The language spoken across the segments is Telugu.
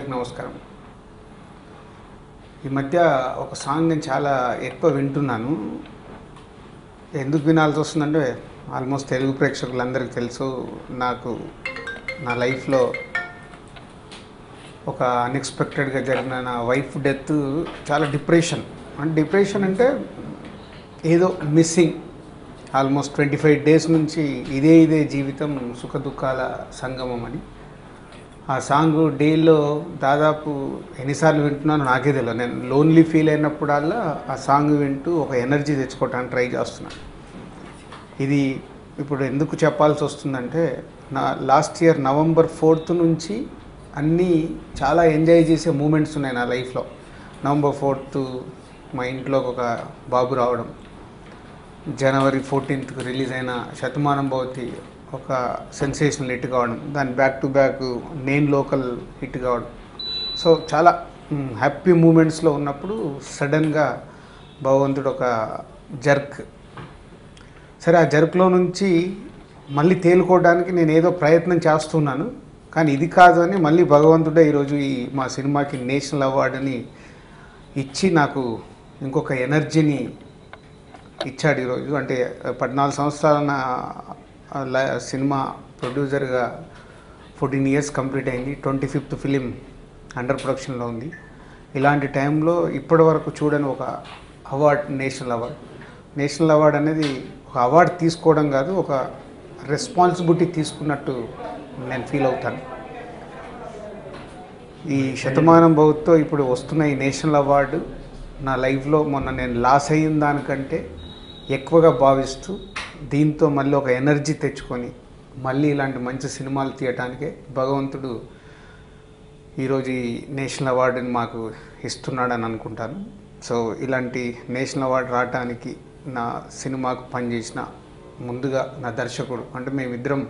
అందరికీ నమస్కారం ఈ మధ్య ఒక సాంగ్ నేను చాలా ఎక్కువ వింటున్నాను ఎందుకు వినాల్సి వస్తుందంటే ఆల్మోస్ట్ తెలుగు ప్రేక్షకులందరికీ తెలుసు నాకు నా లైఫ్లో ఒక అన్ఎక్స్పెక్టెడ్గా జరిగిన నా వైఫ్ డెత్ చాలా డిప్రెషన్ అంటే డిప్రెషన్ అంటే ఏదో missing almost twenty five days నుంచి ఇదే ఇదే జీవితం సుఖ దుఃఖాల సంగమం అని ఆ సాంగ్ డేలో దాదాపు ఎన్నిసార్లు వింటున్నానో నాకే తెలియదు నేను లోన్లీ ఫీల్ అయినప్పుడల్లా ఆ సాంగ్ వింటూ ఒక ఎనర్జీ తెచ్చుకోవడానికి ట్రై చేస్తున్నాను ఇది ఇప్పుడు ఎందుకు చెప్పాల్సి వస్తుందంటే నా లాస్ట్ ఇయర్ నవంబర్ ఫోర్త్ నుంచి అన్నీ చాలా ఎంజాయ్ చేసే మూమెంట్స్ ఉన్నాయి నా లైఫ్లో నవంబర్ ఫోర్త్ మా ఇంట్లోకి ఒక బాబు రావడం జనవరి ఫోర్టీన్త్కి రిలీజ్ అయిన శతమానం భవతి ఒక సెన్సేషనల్ హిట్ కావడం దాని బ్యాక్ టు బ్యాక్ నేను లోకల్ హిట్ కావడం సో చాలా హ్యాపీ మూమెంట్స్లో ఉన్నప్పుడు సడన్గా భగవంతుడు ఒక జర్క్ సరే ఆ జర్క్లో నుంచి మళ్ళీ తేలుకోవడానికి నేను ఏదో ప్రయత్నం చేస్తున్నాను కానీ ఇది కాదు అని మళ్ళీ భగవంతుడే ఈరోజు ఈ మా సినిమాకి నేషనల్ అవార్డుని ఇచ్చి నాకు ఇంకొక ఎనర్జీని ఇచ్చాడు ఈరోజు అంటే పద్నాలుగు సంవత్సరాల నా ల- సినిమా ప్రొడ్యూసర్గా ఫోర్టీన్ ఇయర్స్ కంప్లీట్ అయింది ట్వంటీ ఫిఫ్త్ ఫిలిం అండర్ ప్రొడక్షన్లో ఉంది ఇలాంటి టైంలో ఇప్పటి వరకు చూడని ఒక award national award national award అనేది ఒక అవార్డు తీసుకోవడం కాదు ఒక రెస్పాన్సిబిలిటీ తీసుకున్నట్టు నేను ఫీల్ అవుతాను ఈ శతమానం భౌత్తో ఇప్పుడు వస్తున్న ఈ నేషనల్ అవార్డు నా లైఫ్లో మొన్న నేను లాస్ అయిన దానికంటే ఎక్కువగా భావిస్తూ దీంతో మళ్ళీ ఒక ఎనర్జీ తెచ్చుకొని మళ్ళీ ఇలాంటి మంచి సినిమాలు తీయటానికే భగవంతుడు ఈరోజు ఈ నేషనల్ అవార్డుని మాకు ఇస్తున్నాడని అనుకుంటాను సో ఇలాంటి నేషనల్ అవార్డు రావడానికి నా సినిమాకు పనిచేసిన ముందుగా నా దర్శకుడు అంటే మేమిద్దరం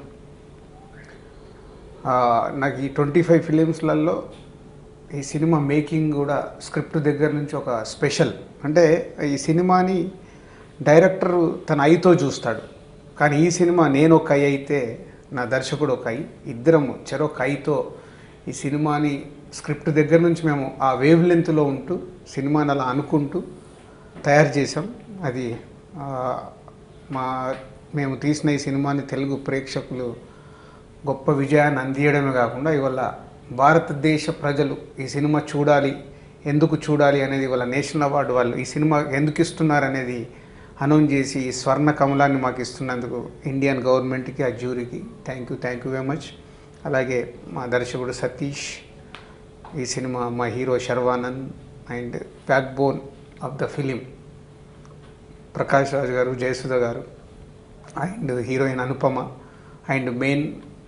ఆ, నాకు ఈ ట్వంటీ ఫైవ్ ఫిలిమ్స్లలో ఈ సినిమా మేకింగ్ కూడా స్క్రిప్ట్ దగ్గర నుంచి ఒక స్పెషల్ అంటే ఈ సినిమాని డైరెక్టర్ తన ఐతో చూస్తాడు కానీ ఈ సినిమా నేను ఒక ఐ అయితే నా దర్శకుడు ఒక ఐ ఇద్దరం చెరొక ఐతో ఈ సినిమాని స్క్రిప్ట్ దగ్గర నుంచి మేము ఆ వేవ్ లెంత్లో ఉంటూ సినిమాని అలా అనుకుంటూ తయారు చేసాం అది ఆ, మా మేము తీసిన ఈ సినిమాని తెలుగు ప్రేక్షకులు గొప్ప విజయాన్ని అందియడమే కాకుండా ఇవాళ భారతదేశ ప్రజలు ఈ సినిమా చూడాలి ఎందుకు చూడాలి అనేది ఇవాళ నేషనల్ అవార్డు వాళ్ళు ఈ సినిమా ఎందుకు ఇస్తున్నారు అనేది అనౌన్స్ చేసి ఈ స్వర్ణ కమలాన్ని మాకు ఇస్తున్నందుకు ఇండియన్ గవర్నమెంట్కి ఆ జ్యూరీకి thank you thank you very much అలాగే మా దర్శకుడు సతీష్ ఈ సినిమా మా hero Sharwanand and backbone of the film Prakash Raj గారు జయసుధ గారు and heroine Anupama and main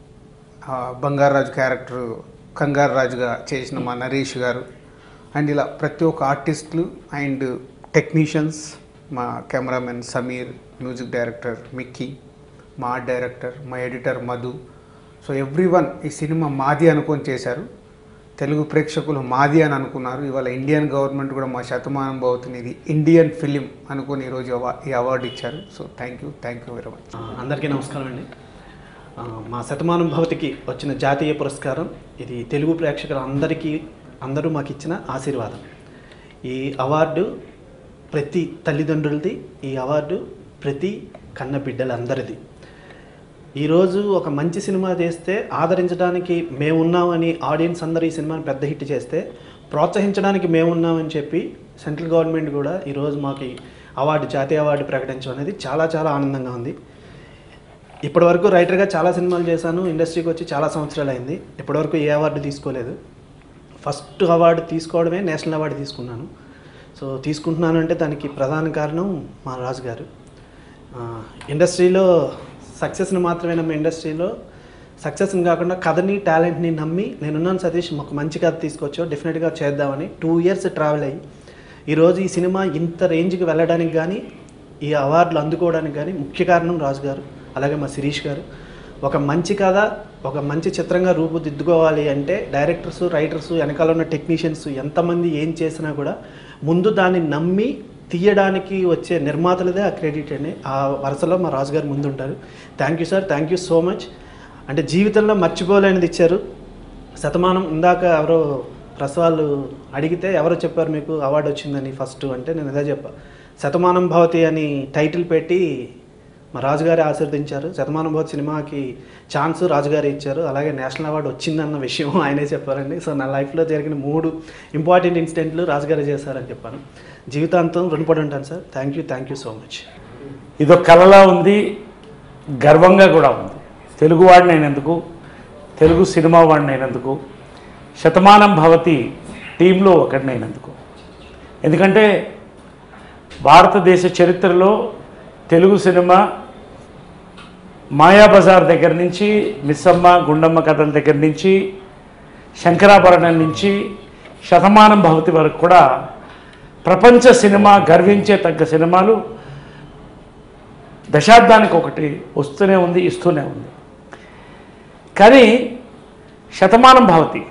Bangaraju character కంగారు రాజుగా చేసిన మా నరేష్ గారు అండ్ ఇలా ప్రతి ఒక్క ఆర్టిస్టులు అండ్ టెక్నీషియన్స్ మా cameraman Sameer music director Mickey మా ఆర్ట్ డైరెక్టర్ మా editor Madhu so everyone ఈ సినిమా మాది అనుకొని చేశారు తెలుగు ప్రేక్షకులు మాది అని అనుకున్నారు ఇవాళ ఇండియన్ గవర్నమెంట్ కూడా మా శతమానం భవతిని ఇది ఇండియన్ ఫిలిం అనుకొని ఈరోజు అవా- ఈ అవార్డు ఇచ్చారు so thank you thank you very much ఆ, అందరికీ నమస్కారం అండి ఆ, మా శతమానం భవతికి వచ్చిన జాతీయ పురస్కారం ఇది తెలుగు ప్రేక్షకులు అందరికీ అందరూ మాకు ఇచ్చిన ఆశీర్వాదం ఈ అవార్డు ప్రతి తల్లిదండ్రులది ఈ అవార్డు ప్రతి కన్న బిడ్డలందరిది ఈరోజు ఒక మంచి సినిమా చేస్తే ఆదరించడానికి మేమున్నామని ఆడియన్స్ అందరూ ఈ సినిమాని పెద్ద హిట్ చేస్తే ప్రోత్సహించడానికి మేమున్నామని చెప్పి సెంట్రల్ గవర్నమెంట్ కూడా ఈరోజు మాకు ఈ అవార్డు జాతీయ అవార్డు ప్రకటించడం అనేది చాలా చాలా ఆనందంగా ఉంది ఇప్పటివరకు రైటర్గా చాలా సినిమాలు చేశాను ఇండస్ట్రీకి వచ్చి చాలా సంవత్సరాలు అయింది ఇప్పటివరకు ఏ అవార్డు తీసుకోలేదు ఫస్ట్ అవార్డు తీసుకోవడమే నేషనల్ అవార్డు తీసుకున్నాను సో తీసుకుంటున్నాను అంటే దానికి ప్రధాన కారణం మా రాజు గారు ఆ, ఇండస్ట్రీలో సక్సెస్ని మాత్రమే నమ్మే ఇండస్ట్రీలో సక్సెస్ని కాకుండా కథని టాలెంట్ని నమ్మి నేనున్నాను సతీష్ ఒక మంచి కథ తీసుకొచ్చో డెఫినెట్గా చేద్దామని టూ ఇయర్స్ ట్రావెల్ అయ్యి ఈరోజు ఈ సినిమా ఇంత రేంజ్కి వెళ్ళడానికి కానీ ఈ అవార్డులు అందుకోవడానికి కానీ ముఖ్య కారణం రాజు గారు అలాగే మా శిరీష్ గారు ఒక మంచి కథ ఒక మంచి చిత్రంగా రూపుదిద్దుకోవాలి అంటే డైరెక్టర్స్ రైటర్స్ వెనకాల ఉన్న టెక్నీషియన్స్ ఎంతమంది ఏం చేసినా కూడా ముందు దాన్ని నమ్మి తీయడానికి వచ్చే నిర్మాతలదే ఆ క్రెడిట్ అండి ఆ వరుసలో మా రాజుగారు ముందుంటారు thank you sir thank you so much అంటే జీవితంలో మర్చిపోలేనిది ఇచ్చారు శతమానం ఇందాక ఎవరో ప్రెస్ వాళ్ళు అడిగితే ఎవరు చెప్పారు మీకు అవార్డు వచ్చిందని ఫస్ట్ అంటే నేను ఇదే చెప్పా శతమానం భవతి అని టైటిల్ పెట్టి మా రాజుగారి ఆశీర్వదించారు శతమానం భవతి సినిమాకి ఛాన్స్ రాజుగారి ఇచ్చారు అలాగే నేషనల్ అవార్డు వచ్చిందన్న విషయం ఆయనే చెప్పారండి సో నా లైఫ్లో జరిగిన మూడు ఇంపార్టెంట్ ఇన్సిడెంట్లు రాజుగారే చేశారని చెప్పాను జీవితాంతం రుణపడి ఉంటాను sir thank you thank you so much ఇదో కళలా ఉంది గర్వంగా కూడా ఉంది తెలుగు వాడినైనందుకు తెలుగు సినిమా వాడినైనందుకు శతమానం భవతి టీంలో ఒకటినైనందుకు ఎందుకంటే భారతదేశ చరిత్రలో తెలుగు సినిమా మాయాబజార్ దగ్గర నుంచి మిస్సమ్మ గుండమ్మ కథల దగ్గర నుంచి శంకరాభరణం నుంచి శతమానం భవతి వరకు కూడా ప్రపంచ సినిమా గర్వించే తగ్గ సినిమాలు దశాబ్దానికి ఒకటి వస్తూనే ఉంది ఇస్తూనే ఉంది కానీ శతమానం భవతి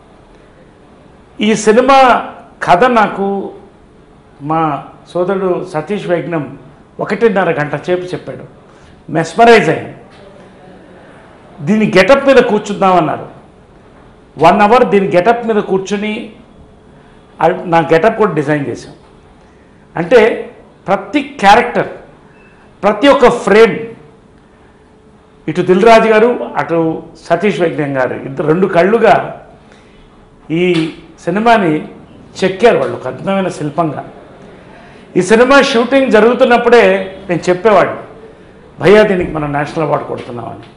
ఈ సినిమా కథ నాకు మా సోదరుడు సతీష్ వైజ్ఞం ఒకటిన్నర గంట సేపు చెప్పాడు మెస్మరైజ్ అయ్యాను దీని గెటప్ మీద కూర్చుందామన్నారు వన్ అవర్ దీని గెటప్ మీద కూర్చుని అ- నా గెటప్ కూడా డిజైన్ చేశాం అంటే ప్రతి క్యారెక్టర్ ప్రతి ఒక్క ఫ్రేమ్ ఇటు దిల్ రాజు గారు అటు సతీష్ వైజ్ఞం గారు ఇద్దరు రెండు కళ్ళుగా ఈ సినిమాని చెక్కారు వాళ్ళు ఒక అద్భుతమైన శిల్పంగా ఈ సినిమా షూటింగ్ జరుగుతున్నప్పుడే నేను చెప్పేవాడిని భయ్యా దీనికి మనం నేషనల్ అవార్డు కొడుతున్నామని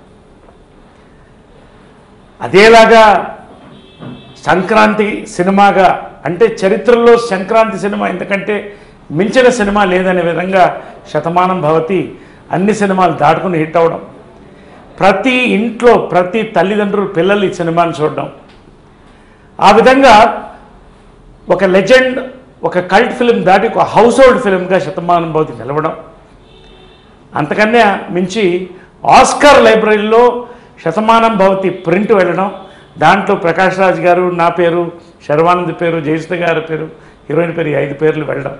అదేలాగా సంక్రాంతి సినిమాగా అంటే చరిత్రలో సంక్రాంతి సినిమా ఎందుకంటే మించిన సినిమా లేదనే విధంగా శతమానం భవతి అన్ని సినిమాలు దాటుకుని హిట్ అవ్వడం ప్రతి ఇంట్లో ప్రతి తల్లిదండ్రులు పిల్లలు ఈ సినిమాని చూడడం ఆ విధంగా ఒక లెజెండ్ ఒక కల్ట్ ఫిలిం దాటి ఒక హౌస్ హోల్డ్ ఫిలింగా శతమానం భవతి నిలవడం అంతకన్నా మించి ఆస్కార్ లైబ్రరీలో శతమానం భవతి ప్రింట్ వెళ్ళడం దాంట్లో ప్రకాష్ రాజ్ గారు నా పేరు శర్వానంద్ పేరు జయసుధ గారి పేరు హీరోయిన్ పేరు ఈ ఐదు పేర్లు వెళ్ళడం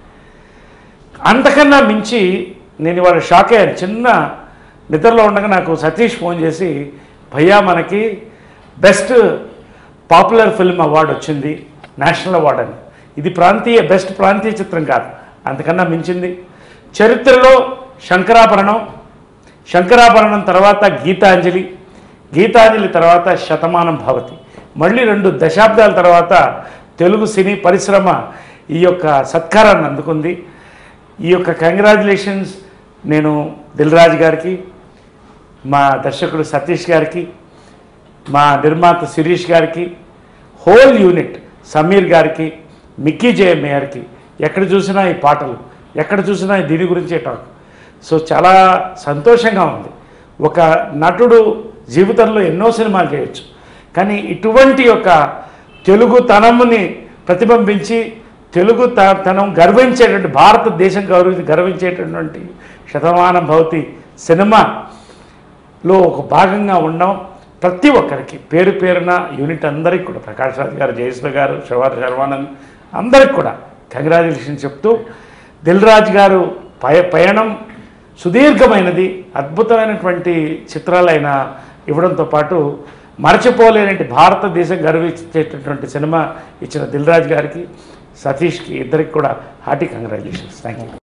అంతకన్నా మించి నేను ఇవాళ షాక్ అయ్యాను చిన్న నిద్రలో ఉండగా నాకు సతీష్ ఫోన్ చేసి భయ్యా మనకి బెస్ట్ పాపులర్ ఫిల్మ్ అవార్డు వచ్చింది నేషనల్ అవార్డు అని ఇది ప్రాంతీయ బెస్ట్ ప్రాంతీయ చిత్రం కాదు అంతకన్నా మించింది చరిత్రలో శంకరాభరణం శంకరాభరణం తర్వాత గీతాంజలి గీతాంజలి తర్వాత శతమానం భవతి మళ్ళీ రెండు దశాబ్దాల తర్వాత తెలుగు సినీ పరిశ్రమ ఈ యొక్క సత్కారాన్ని అందుకుంది ఈ యొక్క కంగ్రాచులేషన్స్ నేను దిల్ రాజు గారికి మా దర్శకుడు సతీష్ గారికి మా నిర్మాత శిరీష్ గారికి హోల్ యూనిట్ సమీర్ గారికి మిక్కీ జయ మేయర్కి ఎక్కడ చూసినా ఈ పాటలు ఎక్కడ చూసినా ఈ దీని గురించే టాక్ సో చాలా సంతోషంగా ఉంది ఒక నటుడు జీవితంలో ఎన్నో సినిమాలు చేయొచ్చు కానీ ఇటువంటి యొక్క తెలుగు తనముని ప్రతిబింబించి తెలుగు త- తనం గర్వించేటువంటి భారతదేశం గౌరవ గర్వించేటటువంటి శతమానం భవతి సినిమాలో ఒక భాగంగా ఉండడం ప్రతి ఒక్కరికి పేరు పేరున యూనిట్ అందరికీ కూడా ప్రకాష్ రాజ్ గారు జయసుధ గారు శివార్ శర్వానంద్ అందరికి కూడా కంగ్రాచులేషన్ చెప్తూ దిల్ రాజు గారు పయ పయనం సుదీర్ఘమైనది అద్భుతమైనటువంటి చిత్రాలైన ఇవ్వడంతో పాటు మరచిపోలేనటువంటి భారతదేశం గర్వించేటటువంటి సినిమా ఇచ్చిన దిల్ రాజు గారికి సతీష్కి ఇద్దరికి కూడా హార్టీ కంగ్రాచులేషన్స్ థ్యాంక్ యూ